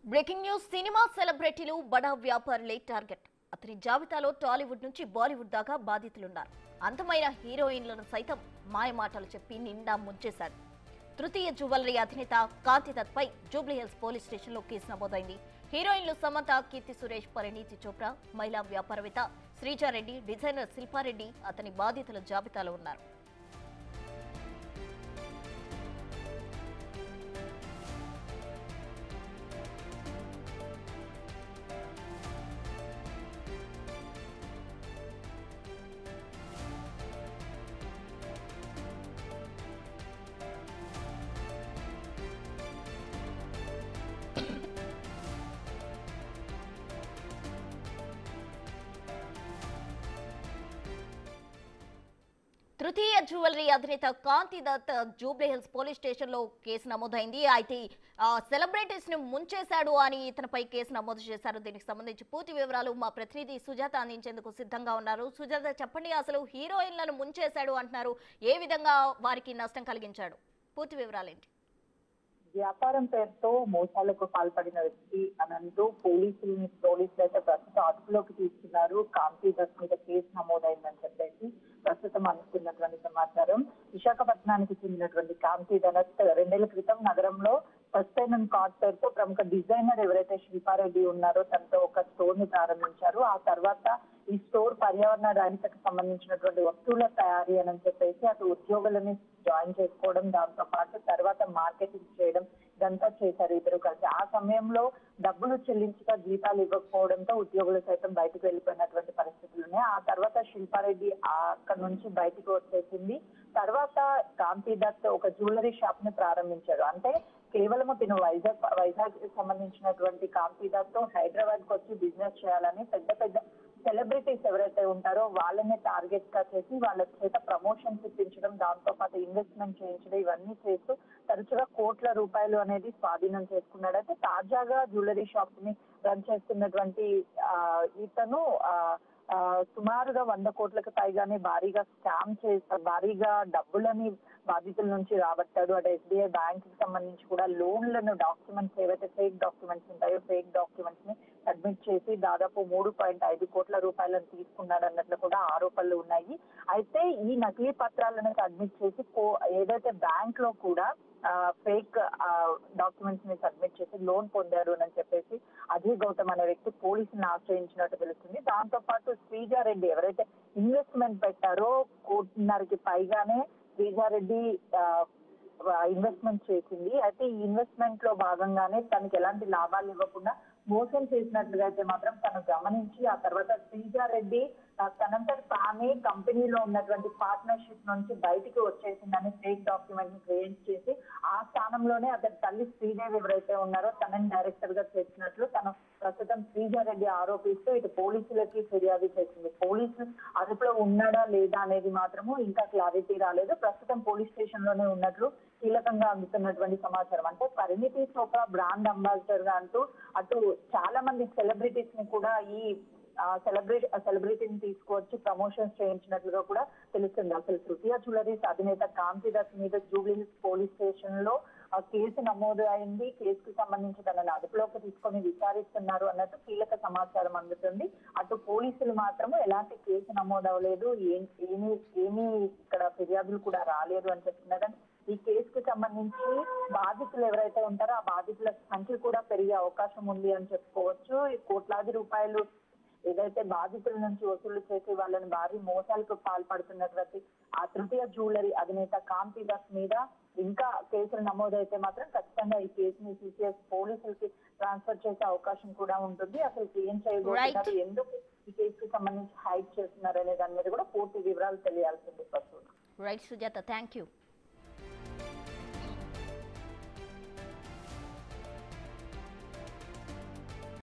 breaking news cinema సెలబ్రిటీలు బడా వ్యాపారులే target అతని జాబితాలో టాలీవుడ్ నుంచి బాలీవుడ్ దాకా బాధితులున్నారు అందమైన హీరోయిన్లను సైతం మాయమాటలు చెప్పి నిండా ముంచేశాడు తృతీయ జ్యువెలరీ అధినేత కాంతిదత్ పై జూబ్లీహిల్స్ పోలీస్ స్టేషన్లో కేసు నమోదైంది హీరోయిన్లు సమంత కీర్తి సురేష్ పరిణీతి చోప్రా మహిళా వ్యాపారవేత్త శ్రీజారెడ్డి డిజైనర్ శిల్పారెడ్డి అతని బాధితుల జాబితాలో ఉన్నారు తృతీయ జ్యువెలరీ అధినేత కాంతి దత్ జూబ్లీహిల్స్ పోలీస్ స్టేషన్ లో కేసు నమోదైంది అయితే సెలబ్రిటీస్ ని ముంచేశాడు అని ఇతనిపై కేసు నమోదు చేశారు దీనికి సంబంధించి పూర్తి వివరాలు మా ప్రతినిధి సుజాత అందించేందుకు సిద్ధంగా ఉన్నారు సుజాత చెప్పండి అసలు హీరోయిన్లను ముంచేశాడు అంటున్నారు ఏ విధంగా వారికి నష్టం కలిగించాడు పూర్తి వివరాలేంటి వ్యాపారం పేరుతో మోసాలకు పాల్పడిన వ్యక్తి అనంటూ పోలీసులు పోలీసులు అయితే ప్రస్తుతం అదుపులోకి తీసుకున్నారు కాంతి దత్ మీద కేసు నమోదైందని చెప్పేసి ప్రస్తుతం అందుతున్నటువంటి సమాచారం విశాఖపట్నానికి చెందినటువంటి కాంతి దనత్ రెండేళ్ల క్రితం నగరంలో ఫస్ట్ టైం అండ్ కార్డ్ పేరుతో ప్రముఖ డిజైనర్ ఎవరైతే శిల్పారెడ్డి ఉన్నారో తనతో ఒక స్టోర్ ని ప్రారంభించారు ఆ తర్వాత ఈ స్టోర్ పర్యావరణ రహితకు సంబంధించినటువంటి వస్తువుల తయారీ అని చెప్పేసి అటు ఉద్యోగులని జాయిన్ చేసుకోవడం దాంతో పాటు తర్వాత మార్కెటింగ్ చేయడం ఇదంతా చేశారు ఇద్దరు కలిసి ఆ సమయంలో డబ్బులు చెల్లించక జీతాలు ఇవ్వకపోవడంతో ఉద్యోగులు సైతం బయటకు వెళ్ళిపోయినటువంటి పరిస్థితులు ఉన్నాయి ఆ తర్వాత శిల్పారెడ్డి ఆ అక్కడ నుంచి బయటకు వచ్చేసింది తర్వాత కాంతి దత్ ఒక జ్యువెలరీ షాప్ ని ప్రారంభించాడు అంటే కేవలం తిను వైజాగ్ వైజాగ్ కి సంబంధించినటువంటి కాంతి దత్ హైదరాబాద్ కు వచ్చి బిజినెస్ చేయాలని పెద్ద పెద్ద సెలబ్రిటీస్ ఎవరైతే ఉంటారో వాళ్ళని టార్గెట్ గా చేసి వాళ్ళ చేత ప్రమోషన్స్ ఇప్పించడం దాంతో పాటు ఇన్వెస్ట్మెంట్ చేయించడం ఇవన్నీ చేస్తూ తరచుగా కోట్ల రూపాయలు అనేది స్వాధీనం చేసుకున్నాడు అయితే తాజాగా జ్యువెలరీ షాప్ ని రన్ చేస్తున్నటువంటి ఆ, ఇతను ఆ, ఆ, సుమారుగా వంద కోట్లకు పైగానే భారీగా స్కామ్ చేస్తా భారీగా డబ్బులని బాధితుల నుంచి రాబట్టాడు అటు ఎస్బీఐ బ్యాంక్ కి సంబంధించి కూడా లోన్లను డాక్యుమెంట్స్ ఏవైతే ఫేక్ డాక్యుమెంట్స్ ఉంటాయో ఫేక్ డాక్యుమెంట్స్ ని సబ్మిట్ చేసి దాదాపు మూడు పాయింట్ ఐదు కోట్ల రూపాయలను తీసుకున్నాడు అన్నట్లు కూడా ఆరోపణలు ఉన్నాయి అయితే ఈ నకిలీ పత్రాలను సబ్మిట్ చేసి కో- ఏదైతే బ్యాంక్ లో కూడా ఫేక్ డాక్యుమెంట్స్ ని సబ్మిట్ చేసి లోన్ పొందారు అని చెప్పేసి అజయ్ గౌతమ్ అనే వ్యక్తి పోలీసులను ఆశ్రయించినట్టు తెలుస్తుంది దాంతో పాటు శ్రీజారెడ్డి ఎవరైతే ఇన్వెస్ట్మెంట్ పెట్టారో కోటిన్నరకి పైగానే శ్రీజారెడ్డి ఇన్వెస్ట్మెంట్ చేసింది అయితే ఈ ఇన్వెస్ట్మెంట్ లో భాగంగానే తనకి ఎలాంటి లాభాలు ఇవ్వకుండా మోసం చేసినట్లుగా అయితే మాత్రం తను గమనించి ఆ తర్వాత శ్రీజారెడ్డి ఆ, తనంతట తానే కంపెనీలో ఉన్నటువంటి పార్ట్నర్షిప్ నుంచి బయటికి వచ్చేసిందని ఫేక్ డాక్యుమెంట్ ని క్రియేట్ చేసి ఆ స్థానంలోనే అతని తల్లి శ్రీదేవి ఎవరైతే ఉన్నారో తనని డైరెక్టర్ గా చేసినట్లు తను ప్రస్తుతం శ్రీజారెడ్డి ఆరోపిస్తూ ఇటు పోలీసులకి ఫిర్యాదు చేసింది పోలీసులు అదుపులో ఉన్నాడా లేదా అనేది మాత్రము ఇంకా క్లారిటీ రాలేదు ప్రస్తుతం పోలీస్ స్టేషన్ లోనే ఉన్నట్లు కీలకంగా అందుతున్నటువంటి సమాచారం అంటే పరిణితి చోప్రా బ్రాండ్ అంబాసిడర్ గా అంటూ అటు చాలా మంది సెలబ్రిటీస్ ని కూడా ఈ సెలబ్రిటీ సెలబ్రిటీని తీసుకొచ్చి ప్రమోషన్స్ చేయించినట్లుగా కూడా తెలుస్తుంది అసలు తృతీయ జ్యువెలరీస్ అధినేత కాంతి దత్ మీద జూబ్లీహిల్స్ పోలీస్ స్టేషన్ లో ఆ కేసు నమోదు అయింది కేసుకు సంబంధించి తనని అదుపులోకి తీసుకొని విచారిస్తున్నారు అన్నట్టు కీలక సమాచారం అందుతుంది అటు పోలీసులు మాత్రము ఎలాంటి కేసు నమోదు అవ్వలేదు ఏం- ఏమీ ఏమీ ఇక్కడ ఫిర్యాదులు కూడా రాలేదు అని చెప్తున్నారు ఈ కేసుకు సంబంధించి బాధితులు ఎవరైతే ఉంటారో ఆ బాధితుల సంఖ్య కూడా పెరిగే అవకాశం ఉంది అని చెప్పుకోవచ్చు ఈ కోట్లాది రూపాయలు ఏదైతే బాధితుల నుంచి వసూలు చేసి వాళ్ళని భారీ మోసాలకు పాల్పడుతున్నటువంటి ఆ తృతీయ జ్యువెలరీ అధినేత కాంతి దత్ మీద ఇంకా కేసులు నమోదైతే మాత్రం ఖచ్చితంగా ఈ కేసుని సిసిఎస్ పోలీసులకి ట్రాన్స్ఫర్ చేసే అవకాశం కూడా ఉంటుంది అసలు ఏం చేయబోతున్నారు ఎందుకు ఈ కేసుకు సంబంధించి హైడ్ చేస్తున్నారు అనే దాని మీద కూడా పూర్తి వివరాలు తెలియాల్సింది ప్రస్తుతం రైట్ సుజాత థ్యాంక్ యూ